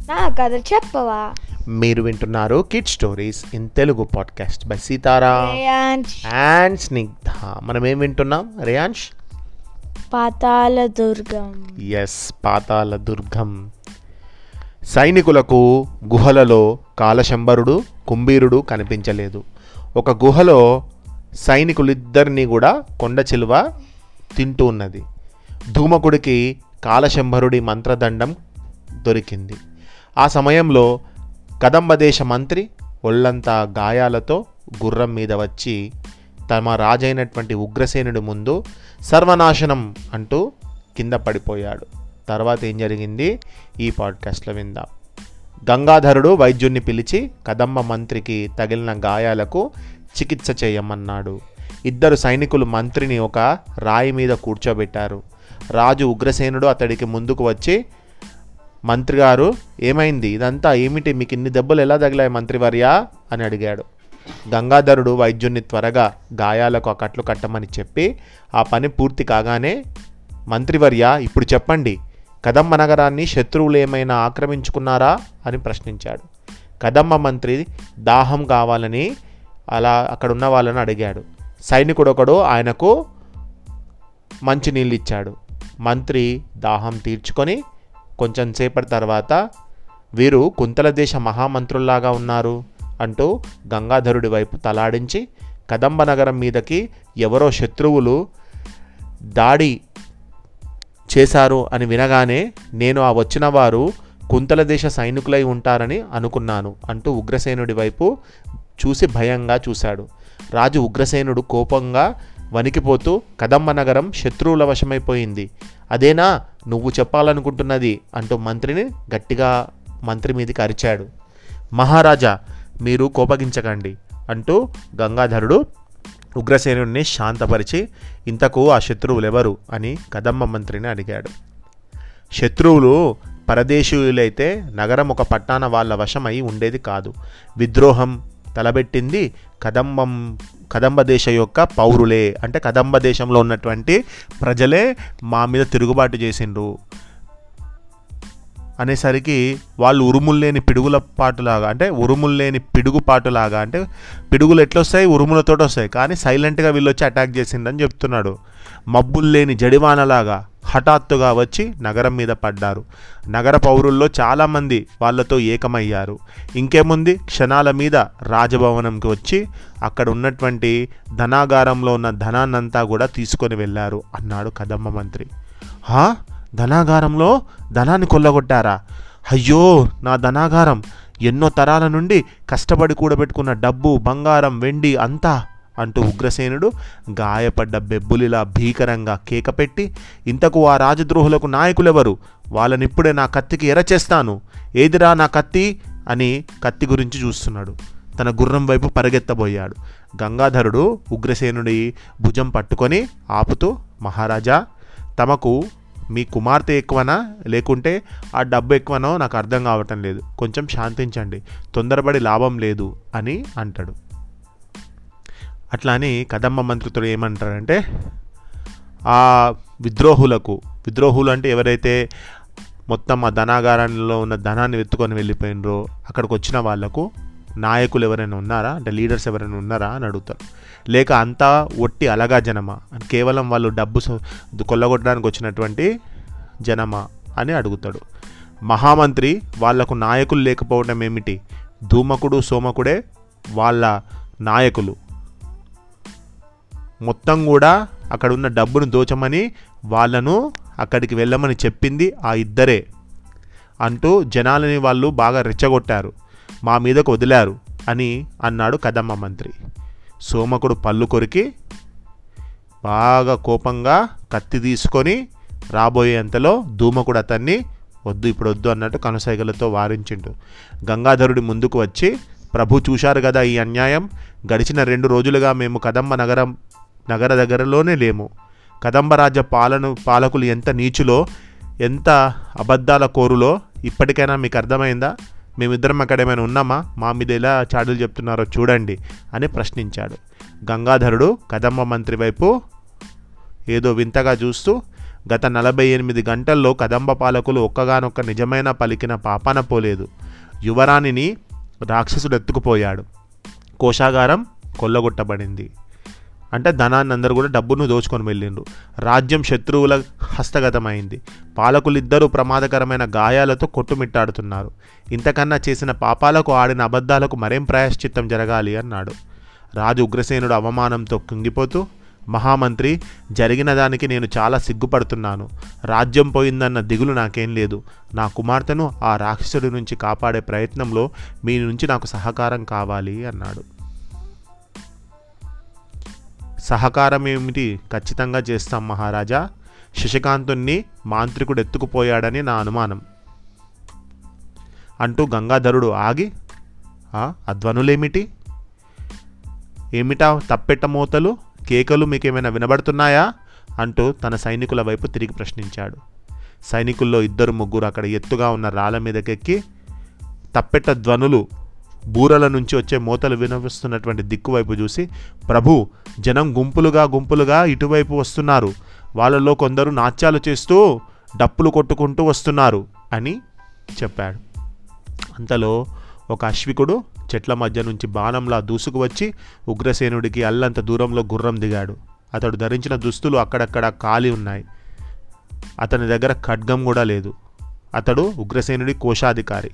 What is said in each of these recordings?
నా కథ చెప్పవా మీరు వింటున్నారు kid stories in Telugu podcast by Sitara Reyansh and Snigdha మనం ఏం వింటున్నాం రేయాంష్ పాతాల దుర్గం ఎస్ పాతాల దుర్గం సైనికులకు గుహలలో కాలశంబరుడు కుంభీరుడు కనిపించలేదు ఒక గుహలో సైనికులిద్దరినీ కూడా కొండ చిలువ తింటూ ఉన్నది ధూమకుడికి కాలశంభరుడి మంత్రదండం దొరికింది ఆ సమయంలో కదంబదేశ మంత్రి ఒళ్ళంతా గాయాలతో గుర్రం మీద వచ్చి తమ రాజైనటువంటి ఉగ్రసేనుడి ముందు సర్వనాశనం అంటూ కింద పడిపోయాడు తర్వాత ఏం జరిగింది ఈ పాడ్కాస్ట్లో విందాం గంగాధరుడు వైద్యుణ్ణి పిలిచి కదంబ మంత్రికి తగిలిన గాయాలకు చికిత్స చేయమన్నాడు ఇద్దరు సైనికులు మంత్రిని ఒక రాయి మీద కూర్చోబెట్టారు రాజు ఉగ్రసేనుడు అతడికి ముందుకు వచ్చి మంత్రి గారు ఏమైంది ఇదంతా ఏమిటి మీకు ఇన్ని దెబ్బలు ఎలా తగిలాయి మంత్రివర్యా అని అడిగాడు గంగాధరుడు వైద్యుణ్ణి త్వరగా గాయాలకు ఆ కట్లు కట్టమని చెప్పి ఆ పని పూర్తి కాగానే మంత్రివర్య ఇప్పుడు చెప్పండి కదంబ నగరాన్ని శత్రువులు ఏమైనా ఆక్రమించుకున్నారా అని ప్రశ్నించాడు కదంబ మంత్రి దాహం కావాలని అలా అక్కడ ఉన్న వాళ్ళని అడిగాడు సైనికుడు ఒకడు ఆయనకు మంచినీళ్ళు ఇచ్చాడు మంత్రి దాహం తీర్చుకొని కొంచెం సేపటి తర్వాత వీరు కుంతల దేశ మహామంత్రుల్లాగా ఉన్నారు అంటూ గంగాధరుడి వైపు తలాడించి కదంబ నగరం మీదకి ఎవరో శత్రువులు దాడి చేశారు అని వినగానే నేను ఆ వచ్చిన వారు కుంతల దేశ సైనికులై ఉంటారని అనుకున్నాను అంటూ ఉగ్రసేనుడి వైపు చూసి భయంగా చూశాడు రాజు ఉగ్రసేనుడు కోపంగా వణికిపోతూ కదంబ నగరం శత్రువుల వశమైపోయింది అదేనా నువ్వు చెప్పాలనుకుంటున్నది అంటూ మంత్రిని గట్టిగా మంత్రి మీదకి అరిచాడు మహారాజా మీరు కోపగించకండి అంటూ గంగాధరుడు ఉగ్రసేనుడిని శాంతపరిచి ఇంతకు ఆ శత్రువులు ఎవరు అని కదంబ మంత్రిని అడిగాడు శత్రువులు పరదేశీయులైతే నగరం ఒక పట్టాన వాళ్ళ వశమై ఉండేది కాదు విద్రోహం తలబెట్టింది కదంబం కదంబ దేశ యొక్క పౌరులే అంటే కదంబ దేశంలో ఉన్నటువంటి ప్రజలే మా మీద తిరుగుబాటు చేసిండ్రు అనేసరికి వాళ్ళు ఉరుములు లేని పిడుగుల పాటులాగా అంటే ఉరుములు లేని పిడుగుపాటులాగా అంటే పిడుగులు ఎట్లొస్తాయి ఉరుములతో వస్తాయి కానీ సైలెంట్గా వీళ్ళు వచ్చి అటాక్ చేసిండని చెప్తున్నాడు మబ్బులు లేని జడివానలాగా హఠాత్తుగా వచ్చి నగరం మీద పడ్డారు నగర పౌరుల్లో చాలామంది వాళ్ళతో ఏకమయ్యారు ఇంకేముంది క్షణాల మీద రాజభవనంకి వచ్చి అక్కడ ఉన్నటువంటి ధనాగారంలో ఉన్న ధనాన్నంతా కూడా తీసుకొని వెళ్ళారు అన్నాడు కదమ్మ మంత్రి హా ధనాగారంలో ధనాన్ని కొల్లగొట్టారా అయ్యో నా ధనాగారం ఎన్నో తరాల నుండి కష్టపడి కూడబెట్టుకున్న డబ్బు బంగారం వెండి అంతా అంటూ ఉగ్రసేనుడు గాయపడ్డ బెబ్బులిలా భీకరంగా కేకపెట్టి ఇంతకు ఆ రాజద్రోహులకు నాయకులెవరు వాళ్ళనిప్పుడే నా కత్తికి ఎర చేస్తాను ఏదిరా నా కత్తి అని కత్తి గురించి చూస్తున్నాడు తన గుర్రం వైపు పరిగెత్తబోయాడు గంగాధరుడు ఉగ్రసేనుడి భుజం పట్టుకొని ఆపుతూ మహారాజా తమకు మీ కుమార్తె ఎక్కువనా లేకుంటే ఆ డబ్బు ఎక్కువనో నాకు అర్థం కావటం లేదు కొంచెం శాంతించండి తొందరపడి లాభం లేదు అని అంటాడు అట్లా అని కదంబ మంత్రితుడు ఏమంటారంటే ఆ విద్రోహులకు విద్రోహులు అంటే ఎవరైతే మొత్తం ఆ ధనాగారంలో ఉన్న ధనాన్ని ఎత్తుకొని వెళ్ళిపోయినరో అక్కడికి వచ్చిన వాళ్లకు నాయకులు ఎవరైనా ఉన్నారా అంటే లీడర్స్ ఎవరైనా ఉన్నారా అని అడుగుతారు లేక అంతా ఒట్టి అలగా జనమా కేవలం వాళ్ళు డబ్బు స- కొల్లగొట్టడానికి వచ్చినటువంటి జనమా అని అడుగుతాడు మహామంత్రి వాళ్లకు నాయకులు లేకపోవడం ఏమిటి ధూమకుడు సోమకుడే వాళ్ళ నాయకులు మొత్తం కూడా అక్కడ ఉన్న డబ్బును దోచమని వాళ్ళను అక్కడికి వెళ్ళమని చెప్పింది ఆ ఇద్దరే అంటూ జనాలని వాళ్ళు బాగా రెచ్చగొట్టారు మా మీదకు వదిలారు అని అన్నాడు కదమ్మ మంత్రి సోమకుడు పళ్ళు కొరికి బాగా కోపంగా కత్తి తీసుకొని రాబోయేంతలో ధూమకుడు అతన్ని వద్దు ఇప్పుడు వద్దు అన్నట్టు కనుసైగలతో వారించిండు గంగాధరుడి ముందుకు వచ్చి ప్రభు చూశారు కదా ఈ అన్యాయం గడిచిన రెండు రోజులుగా మేము కదంబ నగరం నగర దగ్గరలోనే లేము కదంబ రాజ్య పాలన పాలకులు ఎంత నీచులో ఎంత అబద్ధాల కోరులో ఇప్పటికైనా మీకు అర్థమైందా మేమిద్దరం అక్కడ ఏమైనా ఉన్నామా మా మీద ఎలా చాడులు చెప్తున్నారో చూడండి అని ప్రశ్నించాడు గంగాధరుడు కదంబ మంత్రి వైపు ఏదో వింతగా చూస్తూ గత నలభై ఎనిమిది గంటల్లో కదంబ పాలకులు ఒక్కగానొక్క నిజమైన పలికిన పాపాన పోలేదు యువరాణిని రాక్షసుడు ఎత్తుకుపోయాడు కోశాగారం కొల్లగొట్టబడింది అంటే ధనాన్ని అందరూ కూడా డబ్బును దోచుకొని వెళ్ళిండ్రు రాజ్యం శత్రువుల హస్తగతమైంది పాలకులిద్దరూ ప్రమాదకరమైన గాయాలతో కొట్టుమిట్టాడుతున్నారు ఇంతకన్నా చేసిన పాపాలకు ఆడిన అబద్ధాలకు మరేం ప్రాయశ్చిత్తం జరగాలి అన్నాడు రాజు ఉగ్రసేనుడు అవమానంతో కుంగిపోతూ మహామంత్రి జరిగిన దానికి నేను చాలా సిగ్గుపడుతున్నాను రాజ్యం పోయిందన్న దిగులు నాకేం లేదు నా కుమార్తెను ఆ రాక్షసుడి నుంచి కాపాడే ప్రయత్నంలో మీ నుంచి నాకు సహకారం కావాలి అన్నాడు సహకారం ఏమిటి ఖచ్చితంగా చేస్తాం మహారాజా శశికాంతుణ్ణి మాంత్రికుడు ఎత్తుకుపోయాడని నా అనుమానం అంటూ గంగాధరుడు ఆగి "ఆ, ఆ ధ్వనులేమిటి ఏమిటా తప్పెట్ట మూతలు కేకలు మీకేమైనా వినబడుతున్నాయా అంటూ తన సైనికుల వైపు తిరిగి ప్రశ్నించాడు సైనికుల్లో ఇద్దరు ముగ్గురు అక్కడ ఎత్తుగా ఉన్న రాళ్ళ మీదకెక్కి తప్పెట్ట ధ్వనులు బూరల నుంచి వచ్చే మూతలు వినవిస్తున్నటువంటి దిక్కు వైపు చూసి ప్రభు జనం గుంపులుగా గుంపులుగా ఇటువైపు వస్తున్నారు వాళ్ళలో కొందరు నాట్యాలు చేస్తూ డప్పులు కొట్టుకుంటూ వస్తున్నారు అని చెప్పాడు అంతలో ఒక అశ్వికుడు చెట్ల మధ్య నుంచి బాణంలా దూసుకు వచ్చి ఉగ్రసేనుడికి అల్లంత దూరంలో గుర్రం దిగాడు అతడు ధరించిన దుస్తులు అక్కడక్కడ ఖాళీ ఉన్నాయి అతని దగ్గర ఖడ్గం కూడా లేదు అతడు ఉగ్రసేనుడి కోశాధికారి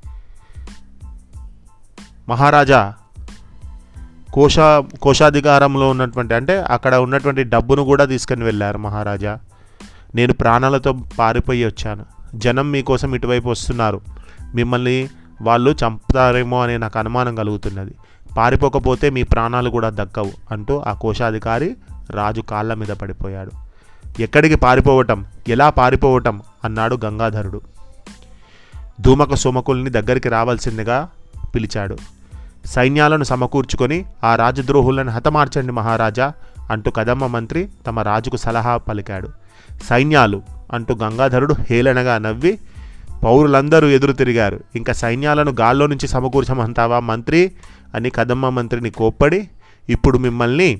మహారాజా కోశ కోశాధికారంలో ఉన్నటువంటి అంటే అక్కడ ఉన్నటువంటి డబ్బును కూడా తీసుకొని వెళ్ళారు మహారాజా నేను ప్రాణాలతో పారిపోయి వచ్చాను జనం మీకోసం ఇటువైపు వస్తున్నారు మిమ్మల్ని వాళ్ళు చంపుతారేమో అనే నాకు అనుమానం కలుగుతున్నది పారిపోకపోతే మీ ప్రాణాలు కూడా దక్కవు అంటూ ఆ కోశాధికారి రాజు కాళ్ళ మీద పడిపోయాడు ఎక్కడికి పారిపోవటం ఎలా పారిపోవటం అన్నాడు గంగాధరుడు ధూమక సోమకుల్ని దగ్గరికి రావాల్సిందిగా పిలిచాడు సైన్యాలను సమకూర్చుకొని ఆ రాజద్రోహులను హతమార్చండి మహారాజా అంటూ కదమ్మ మంత్రి తమ రాజుకు సలహా పలికాడు సైన్యాలు అంటూ గంగాధరుడు హేళనగా నవ్వి పౌరులందరూ ఎదురు తిరిగారు ఇంకా సైన్యాలను గాల్లో నుంచి సమకూర్చమంటావా మంత్రి అని కదమ్మ మంత్రిని కోప్పడి ఇప్పుడు మిమ్మల్ని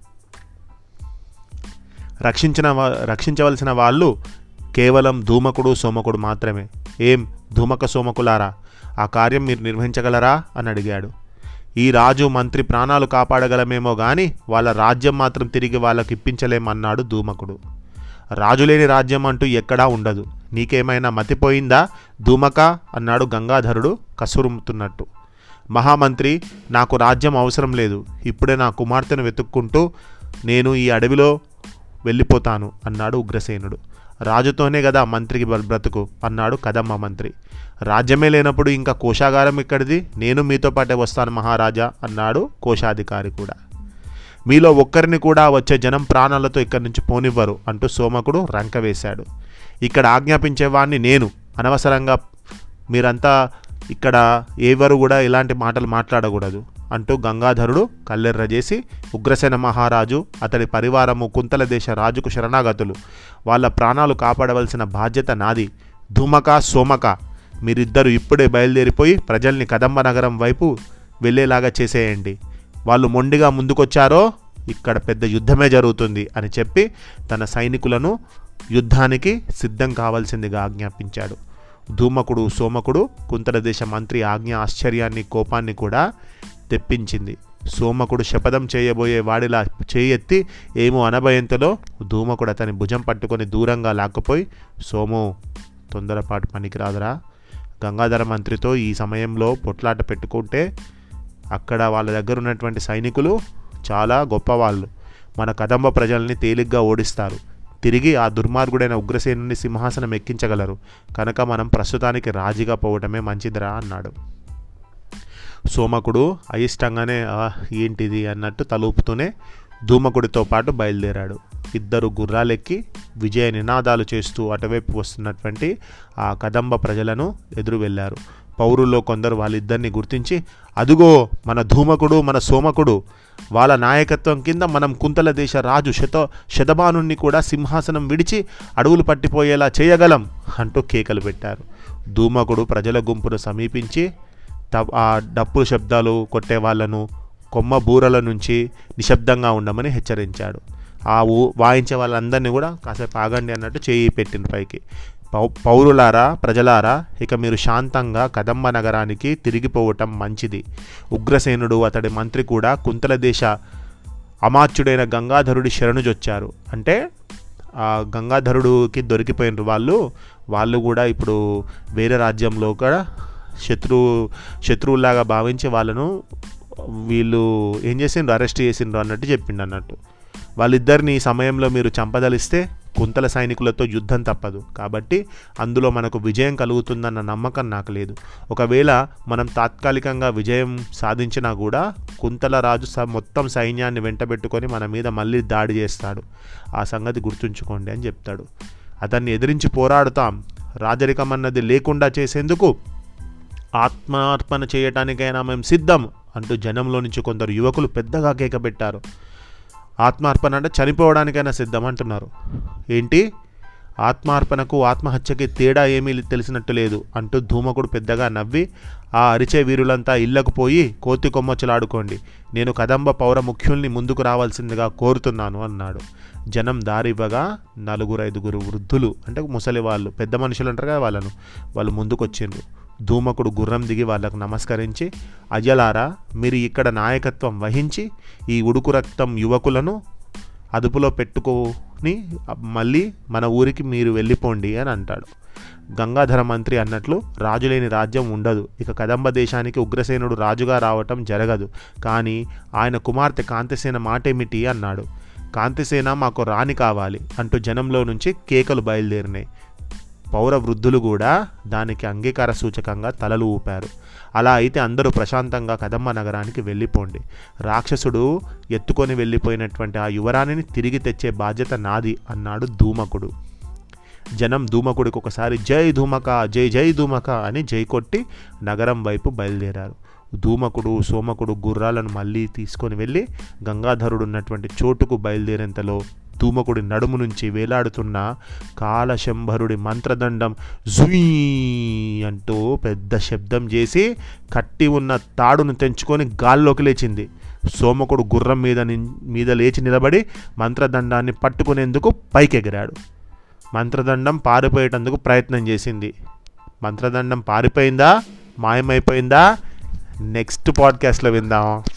రక్షించిన వా- రక్షించవలసిన వాళ్ళు కేవలం ధూమకుడు సోమకుడు మాత్రమే ఏం ధూమక సోమకులారా ఆ కార్యం మీరు నిర్వహించగలరా అని అడిగాడు ఈ రాజు మంత్రి ప్రాణాలు కాపాడగలమేమో గాని వాళ్ళ రాజ్యం మాత్రం తిరిగి వాళ్ళకి ఇప్పించలేమన్నాడు ధూమకుడు రాజులేని రాజ్యం అంటూ ఎక్కడా ఉండదు నీకేమైనా మతిపోయిందా ధూమక అన్నాడు గంగాధరుడు కసురుముతున్నట్టు మహామంత్రి నాకు రాజ్యం అవసరం లేదు ఇప్పుడే నా కుమార్తెను వెతుక్కుంటూ నేను ఈ అడవిలో వెళ్ళిపోతాను అన్నాడు ఉగ్రసేనుడు రాజుతోనే కదా మంత్రికి బ్ర- బ్రతుకు అన్నాడు కదమ్మ మంత్రి రాజ్యమే లేనప్పుడు ఇంకా కోశాగారం ఎక్కడిది నేను మీతో పాటే వస్తాను మహారాజా అన్నాడు కోశాధికారి కూడా మీలో ఒక్కరిని కూడా వచ్చే జనం ప్రాణాలతో ఇక్కడి నుంచి పోనివ్వరు అంటూ సోమకుడు రంక వేశాడు ఇక్కడ ఆజ్ఞాపించేవాడిని నేను అనవసరంగా మీరంతా ఇక్కడ ఎవరు కూడా ఇలాంటి మాటలు మాట్లాడకూడదు అంటూ గంగాధరుడు కల్లెర్ర చేసి ఉగ్రసేన మహారాజు అతడి పరివారము కుంతల దేశ రాజుకు శరణాగతులు వాళ్ళ ప్రాణాలు కాపాడవలసిన బాధ్యత నాది ధూమక సోమక మీరిద్దరు ఇప్పుడే బయలుదేరిపోయి ప్రజల్ని కదంబ నగరం వైపు వెళ్ళేలాగా చేసేయండి వాళ్ళు మొండిగా ముందుకొచ్చారో ఇక్కడ పెద్ద యుద్ధమే జరుగుతుంది అని చెప్పి తన సైనికులను యుద్ధానికి సిద్ధం కావాల్సిందిగా ఆజ్ఞాపించాడు ధూమకుడు సోమకుడు కుంతల దేశ మంత్రి ఆజ్ఞ ఆశ్చర్యాన్ని కోపాన్ని కూడా తెప్పించింది సోమకుడు శపథం చేయబోయే వాడిలా చేయెత్తి ఏమో అనభయంతలో ధూమకుడు అతని భుజం పట్టుకొని దూరంగా లాక్కుపోయి సోము తొందరపాటు పనికిరాదురా గంగాధర మంత్రితో ఈ సమయంలో పొట్లాట పెట్టుకుంటే అక్కడ వాళ్ళ దగ్గర ఉన్నటువంటి సైనికులు చాలా గొప్పవాళ్ళు మన కదంబ ప్రజల్ని తేలిగ్గా ఓడిస్తారు తిరిగి ఆ దుర్మార్గుడైన ఉగ్రసేనుని సింహాసనం ఎక్కించగలరు కనుక మనం ప్రస్తుతానికి రాజీగా పోవటమే మంచిదిరా అన్నాడు సోమకుడు అయిష్టంగానే "ఆ, ఏంటిది అన్నట్టు తలూపుతూనే ధూమకుడితో పాటు బయలుదేరాడు ఇద్దరు గుర్రాలెక్కి విజయ నినాదాలు చేస్తూ అటువైపు వస్తున్నటువంటి ఆ కదంబ ప్రజలను ఎదురు వెళ్ళారు పౌరుల్లో కొందరు వాళ్ళిద్దరిని గుర్తించి అదుగో మన ధూమకుడు మన సోమకుడు వాళ్ళ నాయకత్వం కింద మనం కుంతల దేశ రాజు శత శతబానుణ్ణి కూడా సింహాసనం విడిచి అడవులు పట్టిపోయేలా చేయగలం అంటూ కేకలు పెట్టారు ధూమకుడు ప్రజల గుంపును సమీపించి త- ఆ డప్పుల శబ్దాలు కొట్టే వాళ్ళను కొమ్మ బూరల నుంచి నిశ్శబ్దంగా ఉండమని హెచ్చరించాడు ఆ ఊ వాయించే వాళ్ళందరినీ కూడా కాసేపు ఆగండి అన్నట్టు చేయి పెట్టింది పైకి పౌ పౌరులారా ప్రజలారా ఇక మీరు శాంతంగా కదంబ నగరానికి తిరిగిపోవటం మంచిది ఉగ్రసేనుడు అతడి మంత్రి కూడా కుంతల దేశ అమాత్యుడైన గంగాధరుడి శరణుజొచ్చారు అంటే ఆ గంగాధరుడికి దొరికిపోయిన వాళ్ళు వాళ్ళు కూడా ఇప్పుడు వేరే రాజ్యంలో కూడా శత్రు శత్రువులాగా భావించి వాళ్ళను వీళ్ళు ఏం చేసిండ్రు అరెస్ట్ చేసిండ్రు అన్నట్టు చెప్పిండు అన్నట్టు వాళ్ళిద్దరిని ఈ సమయంలో మీరు చంపదలిస్తే కుంతల సైనికులతో యుద్ధం తప్పదు కాబట్టి అందులో మనకు విజయం కలుగుతుందన్న నమ్మకం నాకు లేదు ఒకవేళ మనం తాత్కాలికంగా విజయం సాధించినా కూడా కుంతల రాజు స- మొత్తం సైన్యాన్ని వెంటబెట్టుకొని మన మీద మళ్ళీ దాడి చేస్తాడు ఆ సంగతి గుర్తుంచుకోండి అని చెప్తాడు అతన్ని ఎదిరించి పోరాడుతాం రాజరికం అన్నది లేకుండా చేసేందుకు ఆత్మార్పణ చేయటానికైనా మేము సిద్ధం అంటూ జనంలో నుంచి కొందరు యువకులు పెద్దగా కేకబెట్టారు ఆత్మార్పణ అంటే చనిపోవడానికైనా సిద్ధం అంటున్నారు ఏంటి ఆత్మార్పణకు ఆత్మహత్యకి తేడా ఏమీ తెలిసినట్టు లేదు అంటూ ధూమకుడు పెద్దగా నవ్వి ఆ అరిచే వీరులంతా ఇళ్లకు పోయి కోతి కొమ్మచ్చులాడుకోండి నేను కదంబ పౌర ముఖ్యుల్ని ముందుకు రావాల్సిందిగా కోరుతున్నాను అన్నాడు జనం దారివ్వగా నలుగురు ఐదుగురు వృద్ధులు అంటే ముసలి వాళ్ళు పెద్ద మనుషులు అంటారు కదా వాళ్ళను వాళ్ళు ముందుకొచ్చిండ్రు ధూమకుడు గుర్రం దిగి వాళ్ళకు నమస్కరించి అజలారా మీరు ఇక్కడ నాయకత్వం వహించి ఈ ఉడుకు రక్తం యువకులను అదుపులో పెట్టుకొని మళ్ళీ మన ఊరికి మీరు వెళ్ళిపోండి అని అంటాడు గంగాధర మంత్రి అన్నట్లు రాజులేని రాజ్యం ఉండదు ఇక కదంబ దేశానికి ఉగ్రసేనుడు రాజుగా రావటం జరగదు కానీ ఆయన కుమార్తె కాంతిసేన మాటేమిటి అన్నాడు కాంతిసేన మాకు రాణి కావాలి అంటూ జనంలో నుంచి కేకలు బయలుదేరినాయి పౌర వృద్ధులు కూడా దానికి అంగీకార సూచకంగా తలలు ఊపారు అలా అయితే అందరూ ప్రశాంతంగా కదమ్మ నగరానికి వెళ్ళిపోండి రాక్షసుడు ఎత్తుకొని వెళ్ళిపోయినటువంటి ఆ యువరాణిని తిరిగి తెచ్చే బాధ్యత నాది అన్నాడు ధూమకుడు జనం ధూమకుడికి ఒకసారి జై ధూమక జై జై ధూమక అని జై కొట్టి నగరం వైపు బయలుదేరారు ధూమకుడు సోమకుడు గుర్రాలను మళ్ళీ తీసుకొని వెళ్ళి గంగాధరుడు ఉన్నటువంటి చోటుకు బయలుదేరేంతలో ధూమకుడి నడుము నుంచి వేలాడుతున్న కాలశంభరుడి మంత్రదండం జుయ్ అంటూ పెద్ద శబ్దం చేసి కట్టి ఉన్న తాడును తెంచుకొని గాల్లోకి లేచింది సోమకుడు గుర్రం మీద నిన్- మీద లేచి నిలబడి మంత్రదండాన్ని పట్టుకునేందుకు పైకెగిరాడు మంత్రదండం పారిపోయేటందుకు ప్రయత్నం చేసింది మంత్రదండం పారిపోయిందా మాయమైపోయిందా నెక్స్ట్ పాడ్కాస్ట్లో విందాం